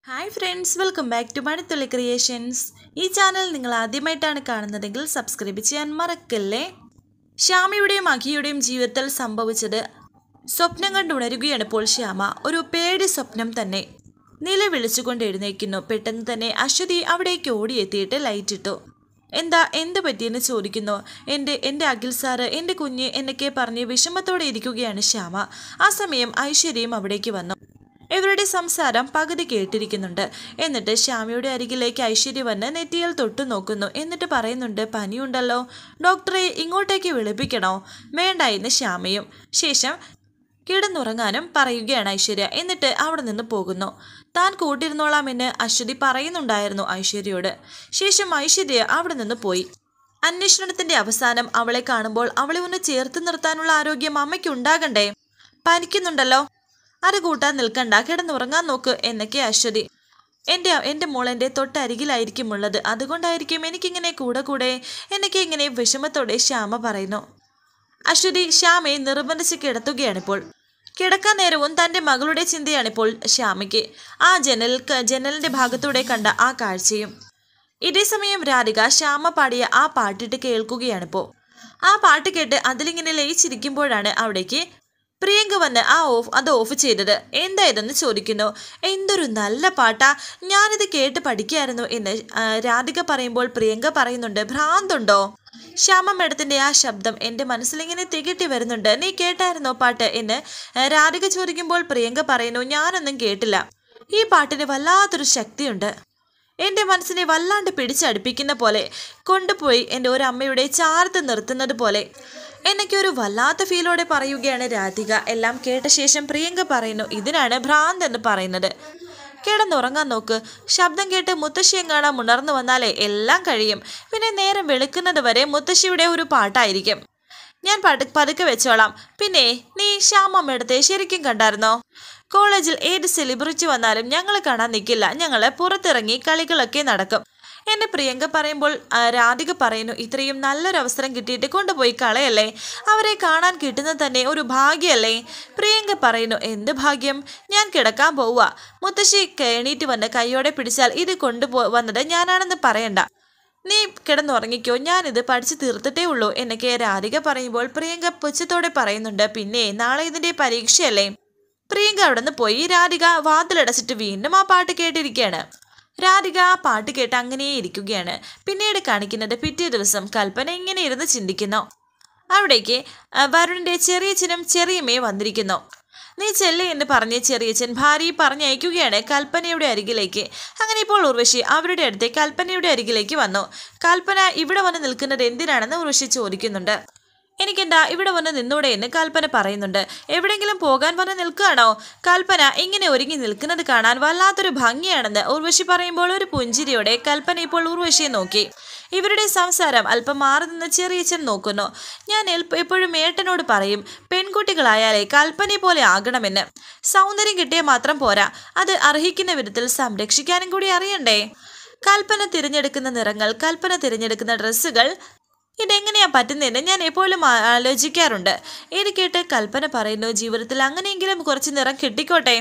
hi friends welcome back to Manithulli creations ഈ channel നിങ്ങൾ ആദ്യമായിട്ടാണ് കാണുന്നതെങ്കിൽ സബ്സ്ക്രൈബ് ചെയ്യാൻ മറക്കല്ലേ ശ്യാമയുടെയും അഖിയുടെയും ജീവിതത്തിൽ സംഭവിച്ചത് സ്വപ്നം കണ്ടുണരുകയാണ് ഇപ്പോൾ ശ്യാമ ഒരു പേടി സ്വപ്നം തന്നെ നില വിളിച്ചുകൊണ്ട് എഴുന്നേക്കുന്നു പെട്ടെന്ന് തന്നെ അശ്വതി അവിടേക്ക് ഓടിയെത്തിയിട്ട് ലൈറ്റ് ഇട്ടു എന്താ എന്ത് പറ്റിയെന്ന് ചോദിക്കുന്നു എൻ്റെ എൻ്റെ അഖിൽ സാറ് എൻ്റെ കുഞ്ഞ് എന്നൊക്കെ പറഞ്ഞ് വിഷമത്തോടെ ഇരിക്കുകയാണ് ശ്യാമ ആ സമയം ഐശ്വര്യയും അവിടേക്ക് വന്നു ഇവരുടെ സംസാരം പകുതി കേട്ടിരിക്കുന്നുണ്ട് എന്നിട്ട് ശ്യാമയുടെ അരികിലേക്ക് ഐശ്വര്യ വന്ന് നെറ്റിയിൽ തൊട്ടു നോക്കുന്നു എന്നിട്ട് പറയുന്നുണ്ട് പനിയുണ്ടല്ലോ ഡോക്ടറെ ഇങ്ങോട്ടേക്ക് വിളിപ്പിക്കണോ വേണ്ട എന്ന് ശ്യാമയും ശേഷം കിടന്നുറങ്ങാനും പറയുകയാണ് ഐശ്വര്യ എന്നിട്ട് അവിടെ നിന്ന് പോകുന്നു താൻ കൂട്ടിരുന്നോളാം എന്ന് അശ്വതി പറയുന്നുണ്ടായിരുന്നു ഐശ്വര്യയോട് ശേഷം ഐശ്വര്യ അവിടെ നിന്ന് പോയി അന്വേഷണത്തിന്റെ അവസാനം അവളെ കാണുമ്പോൾ അവളെ ഒന്ന് ചേർത്ത് നിർത്താനുള്ള ആരോഗ്യം അമ്മയ്ക്ക് ഉണ്ടാകണ്ടേ പനിക്കുന്നുണ്ടല്ലോ അത് കൂട്ടാൻ നിൽക്കണ്ട കിടന്നുറങ്ങാൻ നോക്ക് എന്നൊക്കെ അശ്വതി എൻ്റെ എൻ്റെ മോൾ എൻ്റെ തൊട്ടരികിലായിരിക്കും ഉള്ളത് അതുകൊണ്ടായിരിക്കും എനിക്കിങ്ങനെ കൂടെ കൂടെ എന്നൊക്കെ ഇങ്ങനെ വിഷമത്തോടെ ശ്യാമ പറയുന്നു അശ്വതി ശ്യാമയെ നിർബന്ധിച്ച് കിടത്തുകയാണിപ്പോൾ കിടക്കാൻ നേരവും തൻ്റെ മകളുടെ ചിന്തയാണിപ്പോൾ ശ്യാമയ്ക്ക് ആ ജനൽ ജനലിൻ്റെ ഭാഗത്തൂടെ കണ്ട ആ കാഴ്ചയും ഇതേ സമയം രാധിക ശ്യാമ പാടിയ ആ പാട്ടിട്ട് കേൾക്കുകയാണിപ്പോൾ ആ പാട്ട് കേട്ട് അതിലിങ്ങനെ ലയിച്ചിരിക്കുമ്പോഴാണ് അവിടേക്ക് പ്രിയങ്ക വന്ന് ആ ഓഫ് അത് ഓഫ് ചെയ്തത് എന്തായതെന്ന് ചോദിക്കുന്നു എന്തൊരു നല്ല പാട്ടാ ഞാനിത് കേട്ട് പഠിക്കായിരുന്നു എന്ന് ആ, രാധിക പറയുമ്പോൾ പ്രിയങ്ക പറയുന്നുണ്ട് ഭ്രാന്തുണ്ടോ ശ്യാമ മേഡത്തിന്റെ ആ ശബ്ദം എൻ്റെ മനസ്സിലിങ്ങനെ തികട്ടി വരുന്നുണ്ട് നീ കേട്ടായിരുന്നോ പാട്ട് എന്ന് ആ, രാധിക ചോദിക്കുമ്പോൾ പ്രിയങ്ക പറയുന്നു ഞാനൊന്നും കേട്ടില്ല ഈ പാട്ടിന് വല്ലാത്തൊരു ശക്തിയുണ്ട് എൻ്റെ മനസ്സിനെ വല്ലാണ്ട് പിടിച്ചടുപ്പിക്കുന്ന പോലെ കൊണ്ടുപോയി എൻ്റെ ഒരു അമ്മയുടെ ചാർത്ത് നിർത്തുന്നത് പോലെ എന്നൊക്കെ ഒരു വല്ലാത്ത ഫീലോടെ പറയുകയാണ് രാധിക എല്ലാം കേട്ട ശേഷം പ്രിയങ്ക പറയുന്നു ഇതിനാണ് ഭ്രാന്ത് എന്ന് പറയുന്നത് കിടന്നുറങ്ങാൻ നോക്ക് ശബ്ദം കേട്ട് മുത്തശ്ശി എങ്ങാണാം ഉണർന്നു വന്നാലേ എല്ലാം കഴിയും പിന്നെ നേരം വെളുക്കുന്നത് വരെ മുത്തശ്ശിയുടെ ഒരു പാട്ടായിരിക്കും ഞാൻ പടു പതുക്കെ വെച്ചോളാം പിന്നെ നീ ശ്യാമമ്മയുടെ ശരിക്കും കണ്ടായിരുന്നോ കോളേജിൽ ഏത് സെലിബ്രിറ്റി വന്നാലും ഞങ്ങൾ കാണാൻ നിൽക്കില്ല ഞങ്ങൾ പുറത്തിറങ്ങി കളികളൊക്കെ നടക്കും എന്നെ പ്രിയങ്ക പറയുമ്പോൾ ആ, രാധിക പറയുന്നു ഇത്രയും നല്ലൊരു അവസരം കിട്ടിയിട്ട് കൊണ്ടുപോയി കളയല്ലേ അവരെ കാണാൻ കിട്ടുന്നത് തന്നെ ഒരു ഭാഗ്യമല്ലേ പ്രിയങ്ക പറയുന്നു എന്ത് ഭാഗ്യം ഞാൻ കിടക്കാൻ പോവുക മുത്തശ്ശി എണീറ്റ് വന്ന് കൈയോടെ പിടിച്ചാൽ ഇത് കൊണ്ടുപോ വന്നത് ഞാനാണെന്ന് പറയണ്ട നീ കിടന്നുറങ്ങിക്കോ ഞാനിത് പഠിച്ചു തീർത്തിട്ടേ ഉള്ളൂ എന്നൊക്കെ രാധിക പറയുമ്പോൾ പ്രിയങ്ക പുച്ഛത്തോടെ പറയുന്നുണ്ട് പിന്നെ നാളെ ഇതിന്റെ പരീക്ഷയല്ലേ പ്രിയങ്ക അവിടെ നിന്ന് പോയി രാധിക വാതിലടച്ചിട്ട് വീണ്ടും ആ പാട്ട് കേട്ടിരിക്കുകയാണ് രാധിക ആ പാട്ട് കേട്ട് അങ്ങനെ ഇരിക്കുകയാണ് പിന്നീട് കാണിക്കുന്നത് പിറ്റേ ദിവസം കൽപ്പന ഇങ്ങനെ ഇരുന്ന് ചിന്തിക്കുന്നു അവിടേക്ക് ആ, വരുണിന്റെ ചെറിയച്ഛനും ചെറിയമ്മയും വന്നിരിക്കുന്നു നീ ചെല്ല് എന്ന് പറഞ്ഞ് ചെറിയച്ഛൻ ഭാര്യയെ പറഞ്ഞയക്കുകയാണ് കൽപ്പനയുടെ അരികിലേക്ക് അങ്ങനെ ഇപ്പോൾ ഉർവശി അവരുടെ അടുത്ത് കൽപ്പനയുടെ അരികിലേക്ക് വന്നു കൽപ്പന ഇവിടെ വന്ന് നിൽക്കുന്നത് എന്തിനാണെന്ന് ഉർവശി ചോദിക്കുന്നുണ്ട് എനിക്കെന്താ ഇവിടെ വന്ന് നിന്നൂടെ എന്ന് കൽപ്പന പറയുന്നുണ്ട് എവിടെയെങ്കിലും പോകാൻ വന്ന് നിൽക്കുകയാണോ കൽപ്പന ഇങ്ങനെ ഒരുങ്ങി നിൽക്കുന്നത് കാണാൻ വല്ലാത്തൊരു ഭംഗിയാണെന്ന് ഉർവശി പറയുമ്പോൾ ഒരു പുഞ്ചിരിയോടെ കൽപ്പന ഇപ്പോൾ ഉർവശിയെ നോക്കി ഇവരുടെ സംസാരം അല്പം മാറി നിന്ന് ചെറിയച്ഛൻ നോക്കുന്നു ഞാൻ എൽപ്പ- എപ്പോഴും ഏട്ടനോട് പറയും പെൺകുട്ടികളായാലേ കൽപ്പനയെ പോലെ ആകണമെന്ന് സൗന്ദര്യം കിട്ടിയാൽ മാത്രം പോരാ അത് അർഹിക്കുന്ന വിധത്തിൽ സംരക്ഷിക്കാനും കൂടി അറിയണ്ടേ കൽപ്പന തിരഞ്ഞെടുക്കുന്ന നിറങ്ങൾ കൽപ്പന തിരഞ്ഞെടുക്കുന്ന ഡ്രസ്സുകൾ ഇതെങ്ങനെയാ പറ്റുന്നതെന്ന് ഞാൻ എപ്പോഴും ആ- ആലോചിക്കാറുണ്ട് ഇത് കേട്ട് കൽപ്പന പറയുന്നു ജീവിതത്തിൽ അങ്ങനെയെങ്കിലും കുറച്ച് നിറം കിട്ടിക്കോട്ടെ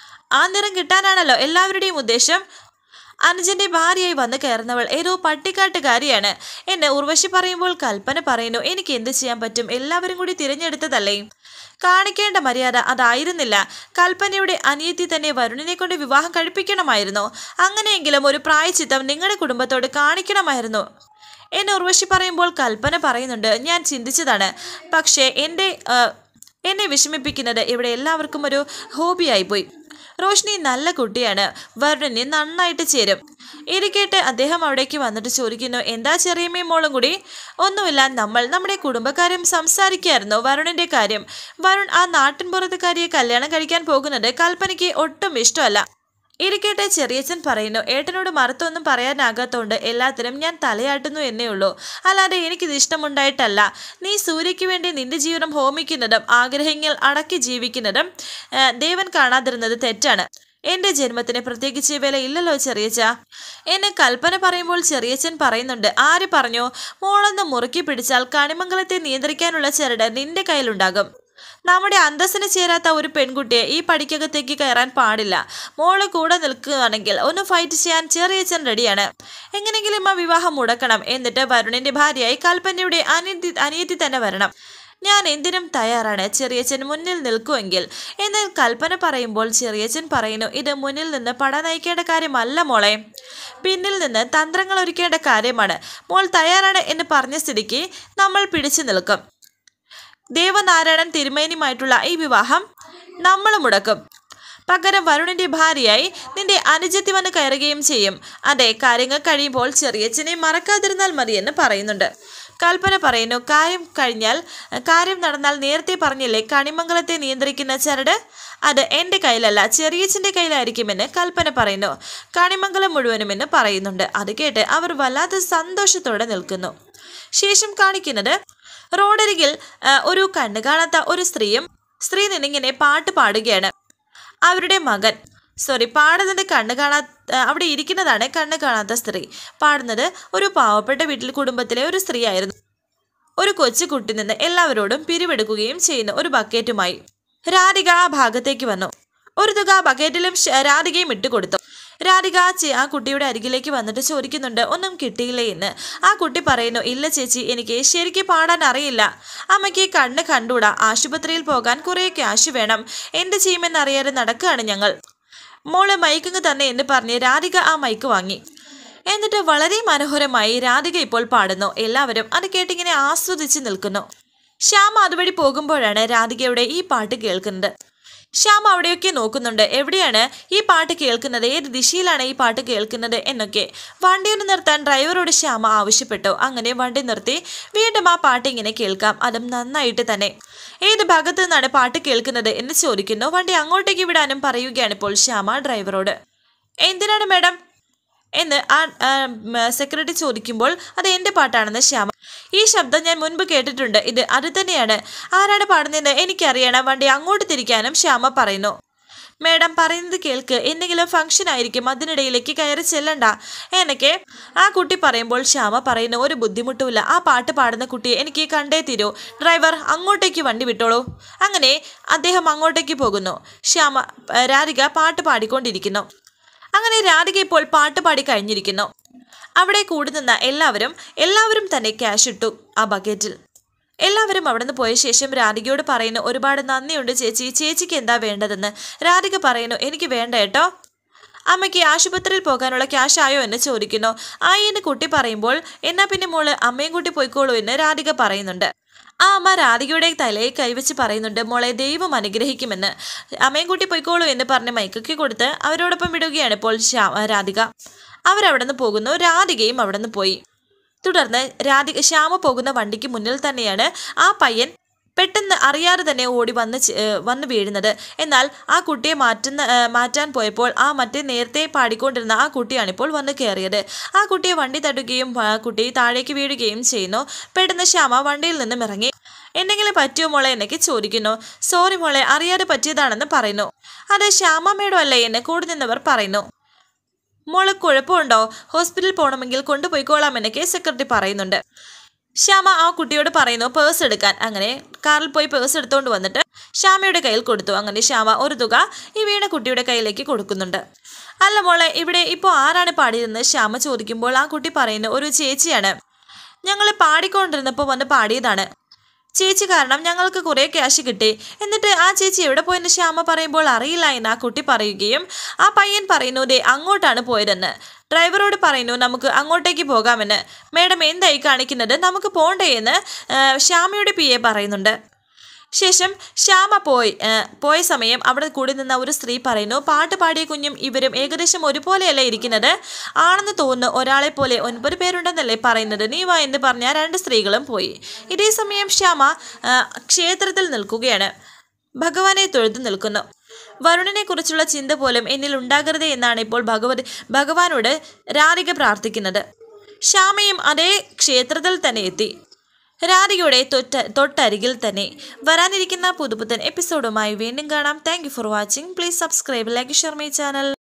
ആ നിറം കിട്ടാനാണല്ലോ എല്ലാവരുടെയും ഉദ്ദേശം അനുജന്റെ ഭാര്യയായി വന്ന് കയറുന്നവൾ ഏതോ പട്ടിക്കാട്ടുകാരിയാണ് എന്നെ ഉർവശി പറയുമ്പോൾ കൽപ്പന പറയുന്നു എനിക്ക് എന്ത് ചെയ്യാൻ പറ്റും എല്ലാവരും കൂടി തിരഞ്ഞെടുത്തതല്ലേ കാണിക്കേണ്ട മര്യാദ അതായിരുന്നില്ല കൽപ്പനയുടെ അനിയത്തി തന്നെ വരുണിനെ കൊണ്ട് വിവാഹം കഴിപ്പിക്കണമായിരുന്നു അങ്ങനെയെങ്കിലും ഒരു പ്രായച്ചിത്തം നിങ്ങളുടെ കുടുംബത്തോട് കാണിക്കണമായിരുന്നു എന്നെ ഉർവശി പറയുമ്പോൾ കൽപ്പന പറയുന്നുണ്ട് ഞാൻ ചിന്തിച്ചതാണ് പക്ഷേ എൻ്റെ ആ, എന്നെ വിഷമിപ്പിക്കുന്നത് ഇവിടെ എല്ലാവർക്കും ഒരു ഹോബിയായി പോയി റോഷ്നി നല്ല കുട്ടിയാണ് വരുണിന് നന്നായിട്ട് ചേരും ഇത് കേട്ട് അദ്ദേഹം അവിടേക്ക് വന്നിട്ട് ചോദിക്കുന്നു എന്താ ചെറിയമ്മയും മോളും കൂടി ഒന്നുമില്ല നമ്മൾ നമ്മുടെ കുടുംബക്കാരും സംസാരിക്കായിരുന്നു വരുണിന്റെ കാര്യം വരുൺ ആ നാട്ടിൻപുറത്തുകാരിയെ കല്യാണം കഴിക്കാൻ പോകുന്നത് കൽപ്പനയ്ക്ക് ഒട്ടും ഇഷ്ടമല്ല ഇത് കേട്ട് ചെറിയച്ഛൻ പറയുന്നു ഏട്ടനോട് മറുത്തൊന്നും പറയാനാകാത്തോണ്ട് എല്ലാത്തിനും ഞാൻ തലയാട്ടുന്നു എന്നേ ഉള്ളൂ അല്ലാതെ എനിക്കിത് ഇഷ്ടമുണ്ടായിട്ടല്ല നീ സൂര്യയ്ക്ക് വേണ്ടി നിന്റെ ജീവിതം ഹോമിക്കുന്നതും ആഗ്രഹങ്ങൾ അടക്കി ജീവിക്കുന്നതും ആ, ദേവൻ കാണാതിരുന്നത് തെറ്റാണ് എന്റെ ജന്മത്തിന് പ്രത്യേകിച്ച് വിലയില്ലല്ലോ ചെറിയച്ച എന്നെ കൽപ്പന പറയുമ്പോൾ ചെറിയച്ഛൻ പറയുന്നുണ്ട് ആര് പറഞ്ഞു മോളൊന്ന് മുറുക്കി പിടിച്ചാൽ കണിമംഗലത്തെ നിയന്ത്രിക്കാനുള്ള ചരട് നിന്റെ കയ്യിലുണ്ടാകും നമ്മുടെ അന്തസ്സിന് ചേരാത്ത ഒരു പെൺകുട്ടിയെ ഈ പടിക്കകത്തേക്ക് കയറാൻ പാടില്ല മോള് കൂടെ നിൽക്കുകയാണെങ്കിൽ ഒന്ന് ഫൈറ്റ് ചെയ്യാൻ ചെറിയച്ഛൻ റെഡിയാണ് എങ്ങനെങ്കിലും ആ വിവാഹം മുടക്കണം എന്നിട്ട് വരുണിന്റെ ഭാര്യയായി കൽപ്പനയുടെ അനിയത്തി അനിയത്തി തന്നെ വരണം ഞാൻ എന്തിനും തയ്യാറാണ് ചെറിയച്ഛൻ മുന്നിൽ നിൽക്കുമെങ്കിൽ എന്നാൽ കൽപ്പന പറയുമ്പോൾ ചെറിയച്ഛൻ പറയുന്നു ഇത് മുന്നിൽ നിന്ന് പട നയിക്കേണ്ട കാര്യമല്ല മോളെ പിന്നിൽ നിന്ന് തന്ത്രങ്ങൾ ഒരുക്കേണ്ട കാര്യമാണ് മോൾ തയ്യാറാണ് എന്ന് പറഞ്ഞ സ്ഥിതിക്ക് നമ്മൾ പിടിച്ചു നിൽക്കും ദേവനാരായണൻ തിരുമേനിയുമായിട്ടുള്ള ഈ വിവാഹം നമ്മൾ മുടക്കും പകരം വരുണിന്റെ ഭാര്യയായി നിന്റെ അനുജത്തി വന്ന് കയറുകയും ചെയ്യും അതെ കാര്യങ്ങൾ കഴിയുമ്പോൾ ചെറിയച്ഛനെ മറക്കാതിരുന്നാൽ മതിയെന്ന് പറയുന്നുണ്ട് കൽപ്പന പറയുന്നു കാര്യം കഴിഞ്ഞാൽ കാര്യം നടന്നാൽ നേരത്തെ പറഞ്ഞില്ലേ കണിമംഗലത്തെ നിയന്ത്രിക്കുന്ന ചരട് അത് എൻ്റെ കയ്യിലല്ല ചെറിയച്ഛൻ്റെ കയ്യിലായിരിക്കുമെന്ന് കൽപ്പന പറയുന്നു കണിമംഗലം മുഴുവനുമെന്ന് പറയുന്നുണ്ട് അത് കേട്ട് അവർ വല്ലാത്ത സന്തോഷത്തോടെ നിൽക്കുന്നു ശേഷം കാണിക്കുന്നത് റോഡരികിൽ ആ, ഒരു കണ്ണു കാണാത്ത ഒരു സ്ത്രീയും സ്ത്രീ നിന്നിങ്ങനെ പാട്ട് പാടുകയാണ് അവരുടെ മകൻ സോറി പാടുന്നത് കണ്ണ് കാണാ അവിടെ ഇരിക്കുന്നതാണ് കണ്ണ് കാണാത്ത സ്ത്രീ പാടുന്നത് ഒരു പാവപ്പെട്ട വീട്ടിൽ കുടുംബത്തിലെ ഒരു സ്ത്രീ ആയിരുന്നു ഒരു കൊച്ചു കുട്ടി നിന്ന് എല്ലാവരോടും പിരിവെടുക്കുകയും ചെയ്യുന്നു ഒരു ബക്കറ്റുമായി രാധിക ആ ഭാഗത്തേക്ക് വന്നു ഒരു തുക ആ ബക്കറ്റിലും ശ- രാധികയും ഇട്ടുകൊടുത്തു രാധിക ആ ചെ- ആ കുട്ടിയുടെ അരികിലേക്ക് വന്നിട്ട് ചോദിക്കുന്നുണ്ട് ഒന്നും കിട്ടിയില്ലേ എന്ന് ആ കുട്ടി പറയുന്നു ഇല്ല ചേച്ചി എനിക്ക് ശരിക്കും പാടാൻ അറിയില്ല അമ്മയ്ക്ക് കണ്ണ് കണ്ടൂടാ ആശുപത്രിയിൽ പോകാൻ കുറേ ക്യാഷ് വേണം എന്ത് ചെയ്യുമെന്നറിയാതെ നടക്കുകയാണ് ഞങ്ങൾ മോള് മൈക്കിങ് തന്നെ എന്ന് പറഞ്ഞ് രാധിക ആ മൈക്ക് വാങ്ങി എന്നിട്ട് വളരെ മനോഹരമായി രാധിക ഇപ്പോൾ പാടുന്നു എല്ലാവരും അത് കേട്ടിങ്ങനെ ആസ്വദിച്ച് നിൽക്കുന്നു ശ്യാമ അതുവഴി പോകുമ്പോഴാണ് രാധികയുടെ ഈ പാട്ട് കേൾക്കുന്നത് ശ്യാമ അവിടെയൊക്കെ നോക്കുന്നുണ്ട് എവിടെയാണ് ഈ പാട്ട് കേൾക്കുന്നത് ഏത് ദിശയിലാണ് ഈ പാട്ട് കേൾക്കുന്നത് എന്നൊക്കെ വണ്ടി ഒന്ന് നിർത്താൻ ഡ്രൈവറോട് ശ്യാമ ആവശ്യപ്പെട്ടു അങ്ങനെ വണ്ടി നിർത്തി വീണ്ടും ആ പാട്ട് ഇങ്ങനെ കേൾക്കാം അതും നന്നായിട്ട് തന്നെ ഏത് ഭാഗത്തു നിന്നാണ് പാട്ട് കേൾക്കുന്നത് എന്ന് ചോദിക്കുന്നു വണ്ടി അങ്ങോട്ടേക്ക് വിടാനും പറയുകയാണ് ഇപ്പോൾ ശ്യാമ ഡ്രൈവറോട് എന്തിനാണ് മാഡം എന്ന് ആ സെക്രട്ടറി ചോദിക്കുമ്പോൾ അത് എൻ്റെ പാട്ടാണെന്ന് ശ്യാമ ഈ ശബ്ദം ഞാൻ മുൻപ് കേട്ടിട്ടുണ്ട് ഇത് അത് തന്നെയാണ് ആരാണ് പാടുന്നതെന്ന് എനിക്കറിയണം വണ്ടി അങ്ങോട്ട് തിരിക്കാനും ശ്യാമ പറയുന്നു മേഡം പറയുന്നത് കേൾക്ക് എന്തെങ്കിലും ഫംഗ്ഷൻ ആയിരിക്കും അതിനിടയിലേക്ക് കയറി ചെല്ലണ്ട എനിക്ക് ആ കുട്ടി പറയുമ്പോൾ ശ്യാമ പറയുന്ന ഒരു ബുദ്ധിമുട്ടുമില്ല ആ പാട്ട് പാടുന്ന കുട്ടിയെ എനിക്ക് കണ്ടേ തീരൂ ഡ്രൈവർ അങ്ങോട്ടേക്ക് വണ്ടി വിട്ടോളൂ അങ്ങനെ അദ്ദേഹം അങ്ങോട്ടേക്ക് പോകുന്നു ശ്യാമ ഏ, രാധിക പാട്ട് പാടിക്കൊണ്ടിരിക്കുന്നു അങ്ങനെ രാധിക ഇപ്പോൾ പാട്ട് പാടി കഴിഞ്ഞിരിക്കുന്നു അവിടെ കൂടി നിന്ന എല്ലാവരും എല്ലാവരും തന്നെ ക്യാഷ് ഇട്ടു ആ ബക്കറ്റിൽ എല്ലാവരും അവിടെ നിന്ന് പോയ ശേഷം രാധികയോട് പറയുന്നു ഒരുപാട് നന്ദിയുണ്ട് ചേച്ചി ചേച്ചിക്ക് എന്താ വേണ്ടതെന്ന് രാധിക പറയുന്നു എനിക്ക് വേണ്ട കേട്ടോ അമ്മയ്ക്ക് ആശുപത്രിയിൽ പോകാനുള്ള ക്യാഷ് ആയോ എന്ന് ചോദിക്കുന്നു ആയി എന്ന് കുട്ടി പറയുമ്പോൾ എന്നാ പിന്നെ മോള് അമ്മയും കൂട്ടി പോയിക്കോളൂ എന്ന് രാധിക പറയുന്നുണ്ട് ആ അമ്മ രാധികയുടെ തലയിൽ കൈവച്ച് പറയുന്നുണ്ട് മോളെ ദൈവം അനുഗ്രഹിക്കുമെന്ന് അമ്മയും കൂട്ടി പോയിക്കോളൂ എന്ന് പറഞ്ഞ് മൈക്കൊക്കെ കൊടുത്ത് അവരോടൊപ്പം വിടുകയാണ് ഇപ്പോൾ ശ്യാ രാധിക അവരവിടെ നിന്ന് പോകുന്നു രാധികയും അവിടെ നിന്ന് പോയി തുടർന്ന് രാധിക ശ്യാമ പോകുന്ന വണ്ടിക്ക് മുന്നിൽ തന്നെയാണ് ആ പയ്യൻ പെട്ടെന്ന് അറിയാതെ തന്നെ ഓടി വന്ന് ചെ- ഏഹ് വന്ന് വീഴുന്നത് എന്നാൽ ആ കുട്ടിയെ മാറ്റുന്ന ഏഹ് മാറ്റാൻ പോയപ്പോൾ ആ മറ്റേ നേരത്തെ പാടിക്കൊണ്ടിരുന്ന ആ കുട്ടിയാണ് ഇപ്പോൾ വന്ന് കയറിയത് ആ കുട്ടിയെ വണ്ടി തട്ടുകയും ആ കുട്ടി താഴേക്ക് വീഴുകയും ചെയ്യുന്നു പെട്ടെന്ന് ശ്യാമ വണ്ടിയിൽ നിന്നും ഇറങ്ങി എന്തെങ്കിലും പറ്റിയോ മോളെ എന്നൊക്കെ ചോദിക്കുന്നു സോറി മോളെ അറിയാതെ പറ്റിയതാണെന്ന് പറയുന്നു അത് ശ്യാമ മേഡം അല്ലേ എന്ന് കൂടി നിന്നവർ പറയുന്നു മോള് കുഴപ്പമുണ്ടോ ഹോസ്പിറ്റലിൽ പോകണമെങ്കിൽ കൊണ്ടുപോയിക്കോളാം എന്നൊക്കെ സെക്രട്ടറി പറയുന്നുണ്ട് ശ്യാമ ആ കുട്ടിയോട് പറയുന്നു പേഴ്സ് എടുക്കാൻ അങ്ങനെ കാറിൽ പോയി പേഴ്സ് എടുത്തുകൊണ്ട് വന്നിട്ട് ശ്യാമയുടെ കയ്യിൽ കൊടുത്തു അങ്ങനെ ശ്യാമ ഒരു തുക ഈ വീണ കുട്ടിയുടെ കയ്യിലേക്ക് കൊടുക്കുന്നുണ്ട് അല്ല മോളെ ഇവിടെ ഇപ്പോൾ ആരാണ് പാടിയതെന്ന് ശ്യാമ ചോദിക്കുമ്പോൾ ആ കുട്ടി പറയുന്നു ഒരു ചേച്ചിയാണ് ഞങ്ങൾ പാടിക്കൊണ്ടിരുന്നപ്പോൾ വന്ന് പാടിയതാണ് ചേച്ചി കാരണം ഞങ്ങൾക്ക് കുറേ ക്യാഷ് കിട്ടി എന്നിട്ട് ആ ചേച്ചി എവിടെ പോയെന്ന് ശ്യാമ പറയുമ്പോൾ അറിയില്ല എന്ന് ആ കുട്ടി പറയുകയും ആ പയ്യൻ പറയുന്നു ദേ അങ്ങോട്ടാണ് പോയതെന്ന് ഡ്രൈവറോട് പറയുന്നു നമുക്ക് അങ്ങോട്ടേക്ക് പോകാമെന്ന് മേഡം എന്തായി കാണിക്കുന്നത് നമുക്ക് പോണ്ടേ എന്ന് ആ, ശ്യാമയുടെ പി എ പറയുന്നുണ്ട് ശേഷം ശ്യാമ പോയി ആ, പോയ സമയം അവിടെ കൂടി നിന്ന ഒരു സ്ത്രീ പറയുന്നു പാട്ട് പാടിയ കുഞ്ഞും ഇവരും ഏകദേശം ഒരുപോലെയല്ലേ ഇരിക്കുന്നത് ആണെന്ന് തോന്നുന്നു ഒരാളെ പോലെ ഒൻപത് പേരുണ്ടെന്നല്ലേ പറയുന്നത് നീ വാ എന്ന് പറഞ്ഞ രണ്ട് സ്ത്രീകളും പോയി ഇതേ സമയം ശ്യാമ ആ, ക്ഷേത്രത്തിൽ നിൽക്കുകയാണ് ഭഗവാനെ തൊഴുതു നിൽക്കുന്നു വരുണിനെ കുറിച്ചുള്ള ചിന്ത പോലും എന്നിൽ ഉണ്ടാകരുത് എന്നാണ് ഇപ്പോൾ ഭഗവതി ഭഗവാനോട് രാധിക പ്രാർത്ഥിക്കുന്നത് ശ്യാമയും അതേ ക്ഷേത്രത്തിൽ തന്നെ എത്തി രാധികയുടെ തൊട്ട തൊട്ടരികിൽ തന്നെ വരാനിരിക്കുന്ന പുതുപുത്തൻ എപ്പിസോഡുമായി വീണ്ടും കാണാം thank you for watching please subscribe like share my channel